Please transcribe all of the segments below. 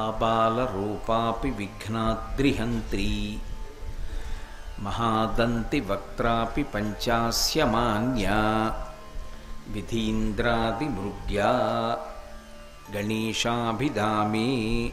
బాలరూపాపి విఘ్నాద్రిహంత్రీ మహాదంతి వక్త్రాపి పంచాస్యమాన్యా విధీంద్రాదిమృగ్యా గణేశాభిధామే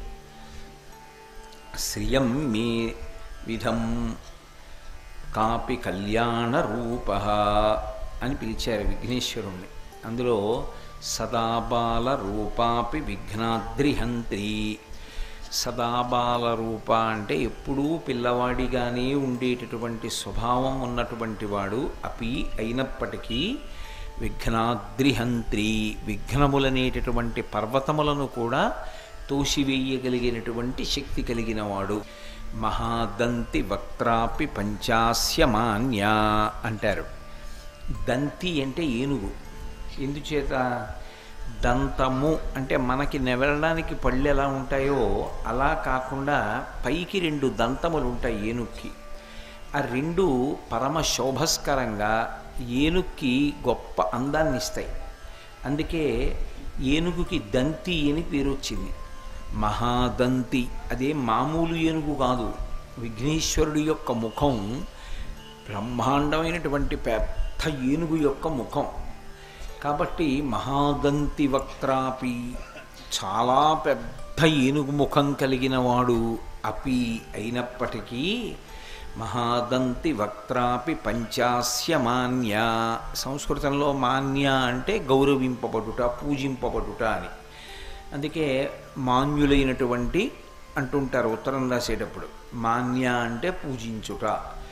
శ్రియం మే విధం కాపి కళ్యాణరూప అని పిలిచారు విఘ్నేశ్వరుణ్ణి అందులో సదాబాల రూపాపి విఘ్నాద్రిహంత్రి సదాబాల రూప అంటే ఎప్పుడూ పిల్లవాడిగానే ఉండేటటువంటి స్వభావం ఉన్నటువంటి వాడు అపి అయినప్పటికీ విఘ్నాద్రిహంత్రి విఘ్నములనేటటువంటి పర్వతములను కూడా తోసివేయగలిగినటువంటి శక్తి కలిగిన వాడు మహాదంతి వక్త్రాపి పంచాస్యమాన్య అంటారు దంతి అంటే ఏనుగు ఎందుచేత దంతము అంటే మనకి నెవరడానికి పళ్ళు ఎలా ఉంటాయో అలా కాకుండా పైకి రెండు దంతములు ఉంటాయి ఏనుక్కి ఆ రెండు పరమ శోభస్కరంగా ఏనుక్కి గొప్ప అందాన్ని ఇస్తాయి అందుకే ఏనుగుకి దంతి అని పేరు వచ్చింది మహాదంతి అదే మామూలు ఏనుగు కాదు విఘ్నేశ్వరుడి యొక్క ముఖం బ్రహ్మాండమైనటువంటి పెద్ద ఏనుగు యొక్క ముఖం కాబట్టి మహాదంతి వక్త్రాపి చాలా పెద్ద ఏనుగు ముఖం కలిగిన వాడు అపి అయినప్పటికీ మహాదంతి వక్త్రాపి పంచాస్య మాన్య సంస్కృతంలో మాన్య అంటే గౌరవింపబడుట పూజింపబడుట అని అందుకే మాన్యులైనటువంటి అంటుంటారు ఉత్తరం రాసేటప్పుడు మాన్య అంటే పూజించుట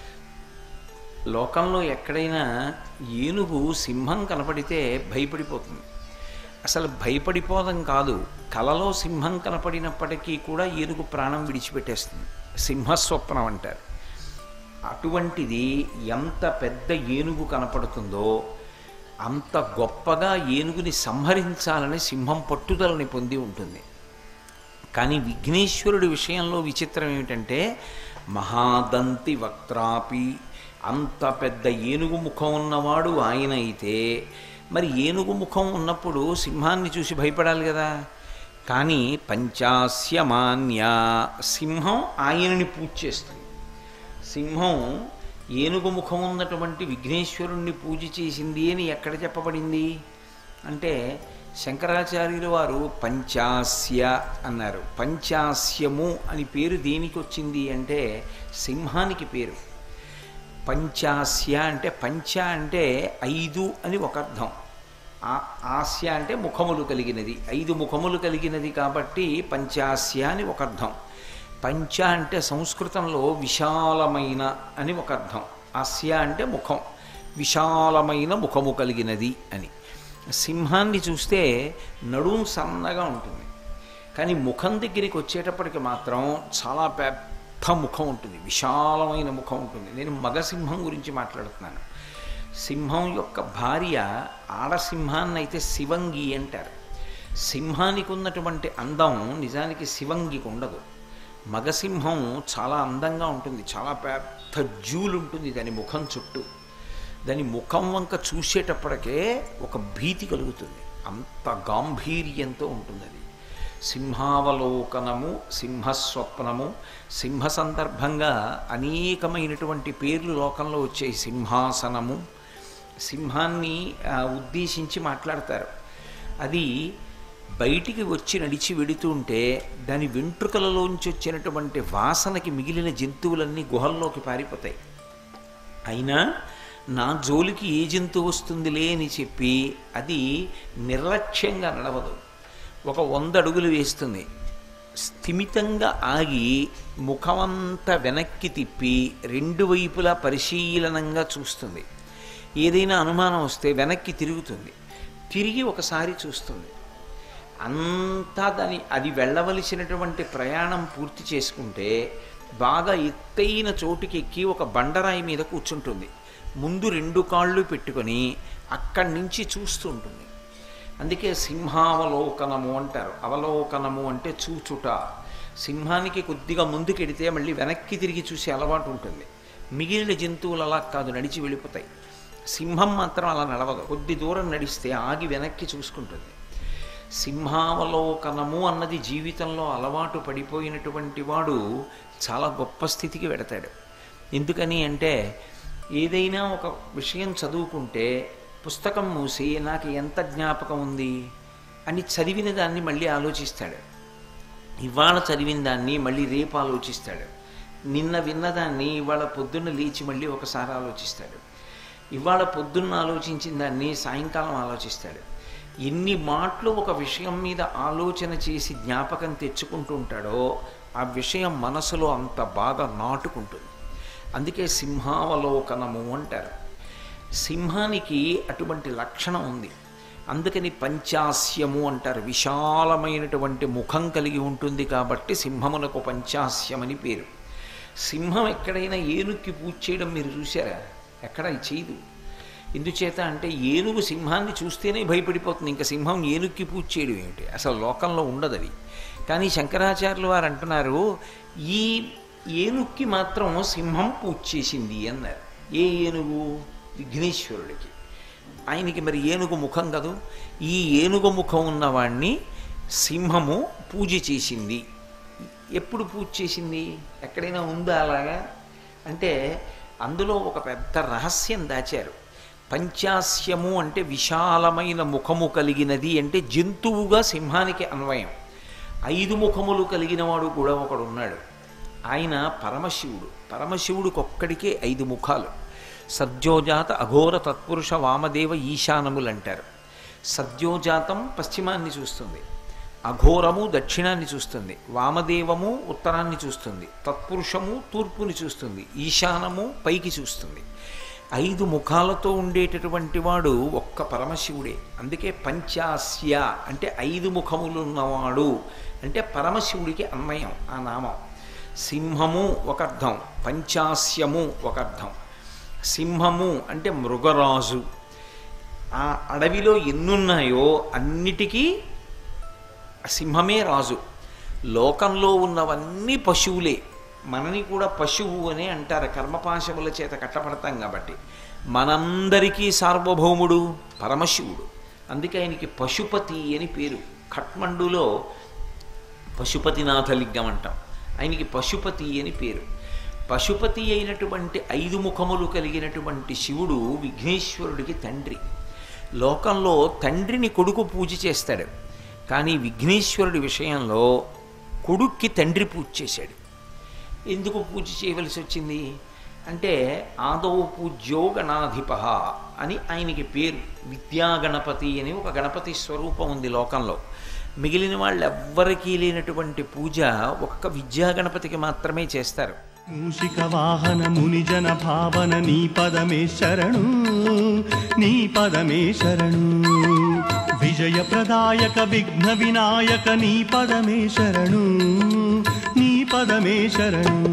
లోకంలో ఎక్కడైనా ఏనుగు సింహం కనపడితే భయపడిపోతుంది అసలు భయపడిపోవడం కాదు కలలో సింహం కనపడినప్పటికీ కూడా ఏనుగు ప్రాణం విడిచిపెట్టేస్తుంది సింహస్వప్నం అంటారు అటువంటిది ఎంత పెద్ద ఏనుగు కనపడుతుందో అంత గొప్పగా ఏనుగుని సంహరించాలని సింహం పట్టుదలని పొంది ఉంటుంది కానీ విఘ్నేశ్వరుడి విషయంలో విచిత్రం ఏమిటంటే మహాదంతి వక్త్రాపి అంత పెద్ద ఏనుగు ముఖం ఉన్నవాడు ఆయన అయితే మరి ఏనుగు ముఖం ఉన్నప్పుడు సింహాన్ని చూసి భయపడాలి కదా కానీ పంచాస్యమాన్య సింహం ఆయనని పూజ చేస్తుంది సింహం ఏనుగు ముఖం ఉన్నటువంటి విఘ్నేశ్వరుణ్ణి పూజ చేసింది అని ఎక్కడ చెప్పబడింది అంటే శంకరాచార్యుల వారు పంచాస్య అన్నారు పంచాస్యము అని పేరు దేనికి వచ్చింది అంటే సింహానికి పేరు పంచాస్య అంటే పంచ అంటే ఐదు అని ఒక అర్థం ఆ- ఆస్య అంటే ముఖములు కలిగినది ఐదు ముఖములు కలిగినది కాబట్టి పంచాస్య అని ఒక అర్థం పంచ అంటే సంస్కృతంలో విశాలమైన అని ఒక అర్థం ఆస్య అంటే ముఖం విశాలమైన ముఖము కలిగినది అని సింహాన్ని చూస్తే నడుం సన్నగా ఉంటుంది కానీ ముఖం దగ్గరికి వచ్చేటప్పటికి మాత్రం చాలా పెద్ద ముఖం ఉంటుంది విశాలమైన ముఖం ఉంటుంది నేను మగసింహం గురించి మాట్లాడుతున్నాను సింహం యొక్క భార్య ఆడసింహాన్ని అయితే శివంగి అంటారు సింహానికి ఉన్నటువంటి అందం నిజానికి శివంగికి ఉండదు మగసింహం చాలా అందంగా ఉంటుంది చాలా పెద్ద జూలు ఉంటుంది దాని ముఖం చుట్టూ దాని ముఖం వంక చూసేటప్పటికే ఒక భీతి కలుగుతుంది అంత గాంభీర్యంతో ఉంటుంది అది సింహావలోకనము సింహస్వప్నము సింహ సందర్భంగా అనేకమైనటువంటి పేర్లు లోకంలో వచ్చాయి సింహాసనము సింహాన్ని ఆ, ఉద్దేశించి మాట్లాడతారు అది బయటికి వచ్చి నడిచి వెడుతుంటే దాని వెంట్రుకలలోంచి వచ్చినటువంటి వాసనకి మిగిలిన జంతువులన్నీ గుహల్లోకి పారిపోతాయి అయినా నా జోలికి ఏ జంతువు వస్తుందిలే అని చెప్పి అది నిర్లక్ష్యంగా నడవదు ఒక వంద అడుగులు వేస్తుంది స్థిమితంగా ఆగి ముఖమంతా వెనక్కి తిప్పి రెండు వైపులా పరిశీలనంగా చూస్తుంది ఏదైనా అనుమానం వస్తే వెనక్కి తిరుగుతుంది తిరిగి ఒకసారి చూస్తుంది అంతా దాని అది వెళ్ళవలసినటువంటి ప్రయాణం పూర్తి చేసుకుంటే బాగా ఎత్తైన చోటుకి ఎక్కి ఒక బండరాయి మీద కూర్చుంటుంది ముందు రెండు కాళ్ళు పెట్టుకొని అక్కడి నుంచి చూస్తూ ఉంటుంది అందుకే సింహావలోకనము అంటారు అవలోకనము అంటే చూచుట సింహానికి కొద్దిగా ముందుకెడితే మళ్ళీ వెనక్కి తిరిగి చూసే అలవాటు ఉంటుంది మిగిలిన జంతువులు అలా కాదు నడిచి వెళ్ళిపోతాయి సింహం మాత్రం అలా నడవదు కొద్ది దూరం నడిస్తే ఆగి వెనక్కి చూసుకుంటుంది సింహావలోకనము అన్నది జీవితంలో అలవాటు పడిపోయినటువంటి వాడు చాలా గొప్ప స్థితికి వెడతాడు ఎందుకని అంటే ఏదైనా ఒక విషయం చదువుకుంటే పుస్తకం మూసి నాకు ఎంత జ్ఞాపకం ఉంది అని చదివిన దాన్ని మళ్ళీ ఆలోచిస్తాడు ఇవాళ చదివిన దాన్ని మళ్ళీ రేపు ఆలోచిస్తాడు నిన్న విన్నదాన్ని ఇవాళ పొద్దున్న లేచి మళ్ళీ ఒకసారి ఆలోచిస్తాడు ఇవాళ పొద్దున్న ఆలోచించిన దాన్ని సాయంకాలం ఆలోచిస్తాడు ఎన్ని మాటలు ఒక విషయం మీద ఆలోచన చేసి జ్ఞాపకం తెచ్చుకుంటూ ఉంటాడో ఆ విషయం మనసులో అంత బాగా నాటుకుంటుంది అందుకే సింహావలోకనము అంటారు సింహానికి అటువంటి లక్షణం ఉంది అందుకని పంచాస్యము అంటారు విశాలమైనటువంటి ముఖం కలిగి ఉంటుంది కాబట్టి సింహమునకు పంచాస్యమని పేరు సింహం ఎక్కడైనా ఏనుక్కి పూజ చేయడం మీరు చూసారా ఎక్కడ చేయదు ఎందుచేత అంటే ఏనుగు సింహాన్ని చూస్తేనే భయపడిపోతుంది ఇంకా సింహం ఏనుక్కి పూజ చేయడం ఏమిటి అసలు లోకంలో ఉండదు అది కానీ శంకరాచార్యులు వారు అంటున్నారు ఈ ఏనుక్కి మాత్రం సింహం పూజ చేసింది అన్నారు ఏ ఏనుగు విఘ్నేశ్వరుడికి ఆయనకి మరి ఏనుగు ముఖం కదూ ఈ ఏనుగు ముఖం ఉన్నవాణ్ణి సింహము పూజ చేసింది ఎప్పుడు పూజ చేసింది ఎక్కడైనా ఉందా అలాగా అంటే అందులో ఒక పెద్ద రహస్యం దాచారు పంచాస్యము అంటే విశాలమైన ముఖము కలిగినది అంటే జంతువుగా సింహానికి అన్వయం ఐదు ముఖములు కలిగిన వాడు కూడా ఒకడు ఉన్నాడు ఆయన పరమశివుడు పరమశివుడికి ఒక్కడికే ఐదు ముఖాలు సద్యోజాత అఘోర తత్పురుష వామదేవ ఈశానములు అంటారు సద్యోజాతం పశ్చిమాన్ని చూస్తుంది అఘోరము దక్షిణాన్ని చూస్తుంది వామదేవము ఉత్తరాన్ని చూస్తుంది తత్పురుషము తూర్పుని చూస్తుంది ఈశానము పైకి చూస్తుంది ఐదు ముఖాలతో ఉండేటటువంటి వాడు ఒక్క పరమశివుడే అందుకే పంచాస్య అంటే ఐదు ముఖములు ఉన్నవాడు అంటే పరమశివుడికి అన్వయం ఆ నామం సింహము ఒక అర్థం పంచాస్యము ఒక అర్థం సింహము అంటే మృగరాజు ఆ అడవిలో ఎన్నున్నాయో అన్నిటికీ సింహమే రాజు లోకంలో ఉన్నవన్నీ పశువులే మనని కూడా పశువు అని అంటారు కర్మపాశముల చేత కట్టపడతాం కాబట్టి మనందరికీ సార్వభౌముడు పరమశివుడు అందుకే ఆయనకి పశుపతి అని పేరు ఖట్మండులో పశుపతినాథ లింగం అంటాం ఆయనకి పశుపతి అని పేరు పశుపతి అయినటువంటి ఐదు ముఖములు కలిగినటువంటి శివుడు విఘ్నేశ్వరుడికి తండ్రి లోకంలో తండ్రిని కొడుకు పూజ చేస్తాడు కానీ విఘ్నేశ్వరుడి విషయంలో కొడుక్కి తండ్రి పూజ చేశాడు ఎందుకు పూజ చేయవలసి వచ్చింది అంటే ఆదౌ పూజ్యో గణాధిప అని ఆయనకి పేరు విద్యాగణపతి అని ఒక గణపతి స్వరూపం ఉంది లోకంలో మిగిలిన వాళ్ళెవ్వరికీ లేనటువంటి పూజ ఒక్క విద్యాగణపతికి మాత్రమే చేస్తారు మూషిక వాహన మునిజన భావన నీ పదమే శరణు నీ పదమే శరణు విజయ ప్రదాయక విఘ్న వినాయక నీ పదమే శరణు నీ పదమే శరణు